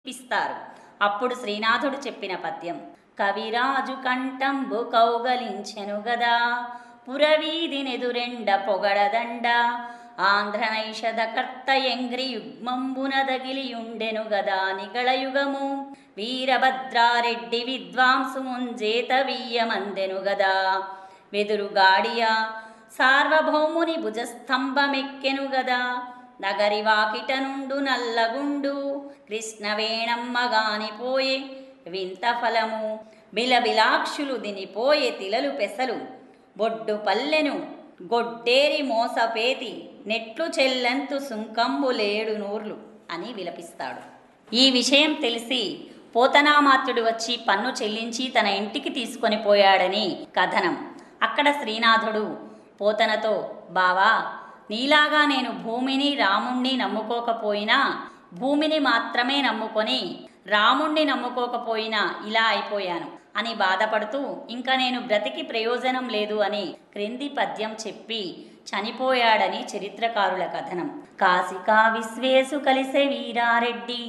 పిస్తారు అప్పుడు శ్రీనాథుడు చెప్పిన పద్యం కవిరాజు కంఠంబు కౌగలించెను గదా పురవీధినెదురెండ పొగడదండ ఆంధ్రనైషద కర్త ఎంగ్రి యుగ్మంబున దగిలియుండెను గదా నిగళయుగము వీరభద్రారెడ్డి విద్వాంసు ముంజేత వీయమందెను గదా వెదురుగాడియ సార్వభౌముని భుజస్తంభమెక్కెను గదా నగరి వాకిట నుండు నల్లగుండు కృష్ణవేణమ్మగానిపోయే వింత ఫలము బిలబిలాక్షులు దినిపోయే తిలలు పెసలు బొడ్డు పల్లెను గొడ్డేరి మోసపేతి నెట్లు చెల్లెంతు సుంకంబులేడు నూర్లు అని విలపిస్తాడు ఈ విషయం తెలిసి పోతనామాత్యుడు వచ్చి పన్ను చెల్లించి తన ఇంటికి తీసుకొని పోయాడని కథనం అక్కడ శ్రీనాథుడు పోతనతో బావా నీలాగా నేను భూమిని రాముణ్ణి నమ్ముకోకపోయినా భూమిని మాత్రమే నమ్ముకొని రాముణ్ణి నమ్ముకోకపోయినా ఇలా అయిపోయాను అని బాధపడుతూ ఇంకా నేను బ్రతికి ప్రయోజనం లేదు అని క్రింది పద్యం చెప్పి చనిపోయాడని చరిత్రకారుల కథనం కాశికా విశ్వేసు కలిసే వీరారెడ్డి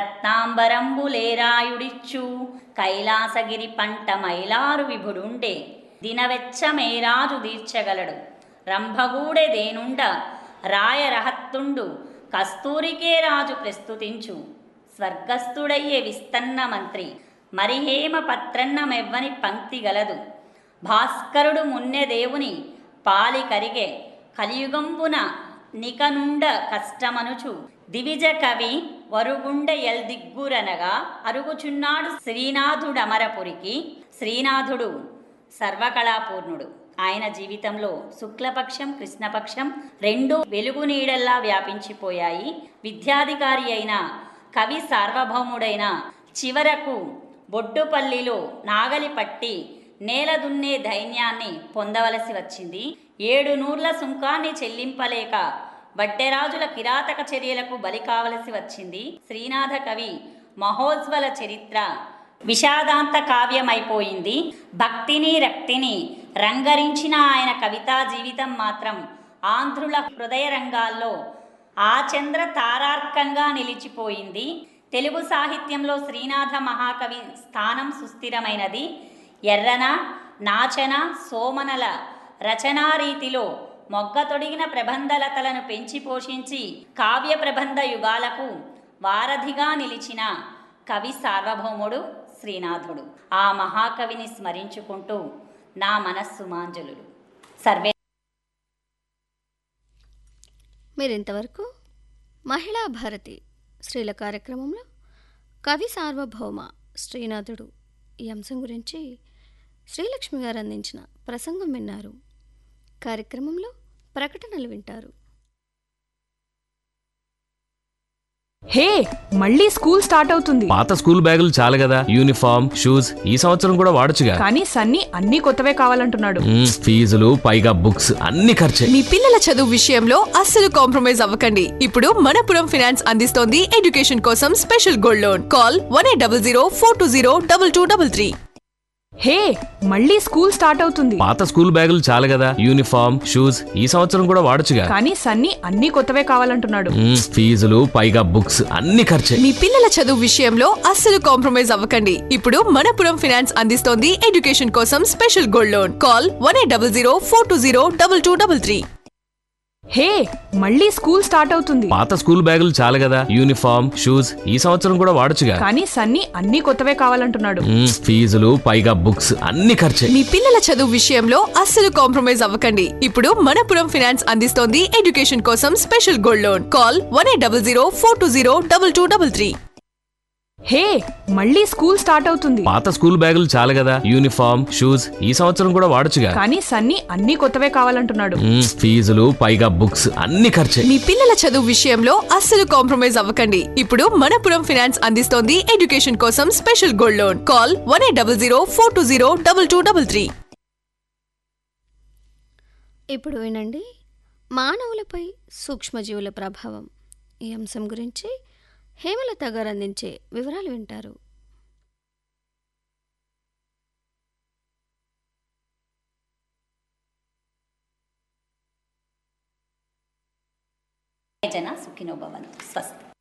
రత్నాంబరంబులేరాయుడిచ్చు కైలాసగిరి పంట మైలారు విభుడుండే దినవెచ్చమేరాజు దీర్చగలడు రంభగూడె దేనుండ రాయ రహత్తుండు కస్తూరికే రాజు ప్రస్తుతించు స్వర్గస్థుడయ్యే విస్తన్న మంత్రి మరిహేమ పత్రన్నమెవ్వని పంక్తి గలదు భాస్కరుడు మున్నె దేవుని పాలి కరిగే కలియుగంబున నికనుండ కష్టమనుచు దివిజ కవి వరుగుండ ఎల్దిగ్గురనగా అరుగుచున్నాడు శ్రీనాథుడమరపురికి శ్రీనాథుడు సర్వకళాపూర్ణుడు ఆయన జీవితంలో శుక్లపక్షం కృష్ణపక్షం రెండు వెలుగు నీడల్లా వ్యాపించిపోయాయి విద్యాధికారి అయిన కవి సార్వభౌముడైన చివరకు బొడ్డుపల్లిలో నాగలి పట్టి నేల దున్నే ధైన్యాన్ని పొందవలసి వచ్చింది ఏడు నూర్ల సుంకాన్ని చెల్లింపలేక వడ్డెరాజుల కిరాతక చర్యలకు బలి కావలసి వచ్చింది శ్రీనాథ కవి మహోజ్వల చరిత్ర విషాదాంత కావ్యమైపోయింది భక్తిని రక్తిని రంగరించిన ఆయన కవితా జీవితం మాత్రం ఆంధ్రుల హృదయ రంగాల్లో ఆచంద్ర తారార్కంగా నిలిచిపోయింది తెలుగు సాహిత్యంలో శ్రీనాథ మహాకవి స్థానం సుస్థిరమైనది ఎర్రన నాచన సోమనల రచనా రీతిలో మొగ్గతొడిగిన ప్రబంధలతలను పెంచి పోషించి కావ్య ప్రబంధ యుగాలకు వారధిగా నిలిచిన కవి సార్వభౌముడు శ్రీనాథుడు ఆ మహాకవిని స్మరించుకుంటూ నా మనస్సు మాంజలుడు సర్వే మీరింతవరకు మహిళా భారతి స్త్రీల కార్యక్రమంలో కవి సార్వభౌమ శ్రీనాథుడు ఈ అంశం గురించి శ్రీలక్ష్మి గారు అందించిన ప్రసంగం విన్నారు కార్యక్రమంలో ప్రకటనలు వింటారు హే మళ్ళీ స్కూల్ స్టార్ట్ అవుతుంది పాత స్కూల్ బ్యాగులు చాలు కదా యూనిఫామ్ షూస్ ఈ సంవత్సరం కూడా వాడొచ్చుగా కానీ సన్నీ అన్ని కొత్తవే కావాలంటున్నాడు మ్మ్, ఫీజులు పైగా బుక్స్ అన్ని ఖర్చే మీ పిల్లల చదువు విషయంలో అస్సలు కాంప్రమైజ్ అవ్వకండి ఇప్పుడు మనపురం ఫైనాన్స్ అందిస్తోంది ఎడ్యుకేషన్ కోసం special gold loan call one eight double zero four two zero double two double three hey మళ్ళీ స్కూల్ స్టార్ట్ అవుతుంది పాత స్కూల్ బ్యాగులు చాలు కదా యూనిఫామ్ షూస్ ఈ సంవత్సరం కూడా వాడొచ్చుగా కానీ సన్నీ అన్ని కొత్తవే కావాలంటున్నాడు మ్మ్, ఫీజులు పైగా బుక్స్ అన్ని ఖర్చే మీ పిల్లల చదువు విషయంలో అస్సలు కాంప్రమైజ్ అవ్వకండి ఇప్పుడు మనపురం ఫైనాన్స్ అందిస్తోంది ఎడ్యుకేషన్ కోసం special gold loan call one eight double zero four two zero double two double three hey మళ్ళీ స్కూల్ స్టార్ట్ అవుతుంది పాత స్కూల్ బ్యాగులు చాలు కదా యూనిఫామ్ షూస్ ఈ సంవత్సరం కూడా వాడొచ్చుగా కానీ సన్నీ అన్ని కొత్తవే కావాలంటున్నాడు మ్మ్, ఫీజులు పైగా బుక్స్ అన్ని ఖర్చే మీ పిల్లల చదువు విషయంలో అస్సలు కాంప్రమైజ్ అవ్వకండి ఇప్పుడు మనపురం ఫైనాన్స్ అందిస్తోంది ఎడ్యుకేషన్ కోసం special gold loan call one eight double zero four two zero double two double three hey మళ్ళీ స్కూల్ స్టార్ట్ అవుతుంది పాత స్కూల్ బ్యాగులు చాలు కదా యూనిఫామ్ షూస్ ఈ సంవత్సరం కూడా వాడొచ్చుగా కానీ సన్నీ అన్ని కొత్తవే కావాలంటున్నాడు మ్మ్, ఫీజులు పైగా బుక్స్ అన్ని ఖర్చే మీ పిల్లల చదువు విషయంలో అస్సలు కాంప్రమైజ్ అవ్వకండి ఇప్పుడు మనపురం ఫైనాన్స్ అందిస్తోంది ఎడ్యుకేషన్ కోసం special gold loan call one eight double zero four two zero double two double three ఇప్పుడు వినండి మానవులపై సూక్ష్మజీవుల ప్రభావం ఈ అంశం గురించి హేమలత గారు అందించే వివరాలు వింటారు జన సుఖినో భవంతు స్వస్తి